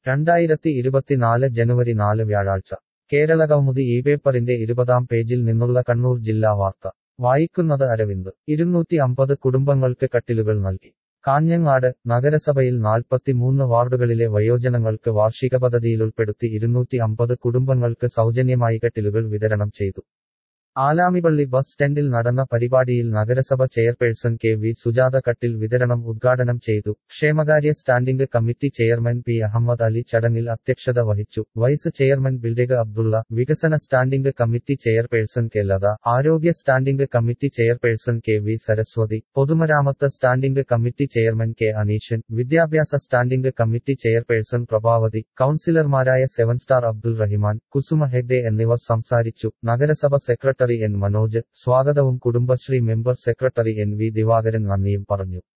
രണ്ടായിരത്തി ഇരുപത്തിനാല് ജനുവരി നാല് വ്യാഴാഴ്ച കേരള കൗമുദി ഈ പേപ്പറിന്റെ ഇരുപതാം പേജിൽ നിന്നുള്ള കണ്ണൂർ ജില്ലാ വാർത്ത വായിക്കുന്നത് അരവിന്ദ് ഇരുന്നൂറ്റി അമ്പത് കുടുംബങ്ങൾക്ക് കട്ടിലുകൾ നൽകി കാഞ്ഞങ്ങാട് നഗരസഭയിൽ നാൽപ്പത്തിമൂന്ന് വാർഡുകളിലെ വയോജനങ്ങൾക്ക് വാർഷിക പദ്ധതിയിലുൾപ്പെടുത്തി ഇരുന്നൂറ്റി അമ്പത് കുടുംബങ്ങൾക്ക് സൗജന്യമായി കട്ടിലുകൾ വിതരണം ചെയ്തു ആലാമിപള്ളി ബസ് സ്റ്റാൻഡിൽ നടന്ന പരിപാടിയിൽ നഗരസഭ ചെയർപേഴ്സൺ കെ വി സുജാത കട്ടിൽ വിതരണം ഉദ്ഘാടനം ചെയ്തു ക്ഷേമകാര്യ standing committee chairman P Ahammed Ali ചടങ്ങിൽ അധ്യക്ഷത വഹിച്ചു വൈസ് ചെയർമാൻ ബിൽഡേഗ് അബ്ദുള്ള വികസന standing committee chairperson K Latha ആരോഗ്യ standing committee chairperson K V Saraswathi പൊതുമരാമത്ത് standing committee chairman K Aneeshan വിദ്യാഭ്യാസ സ്റ്റാൻഡിംഗ് കമ്മിറ്റി ചെയർപേഴ്സൺ പ്രഭാവതി കൌൺസിലർമാരായ സെവൻ സ്റ്റാർ അബ്ദുൾ റഹിമാൻ കുസുമ ഹെഗ്ഡെ എന്നിവർ സംസാരിച്ചു നഗരസഭ സെക്രട്ടറി എൻ മനോജ് സ്വാഗതവും Kudumbashree member secretary N V Divakaran നന്ദിയും പറഞ്ഞു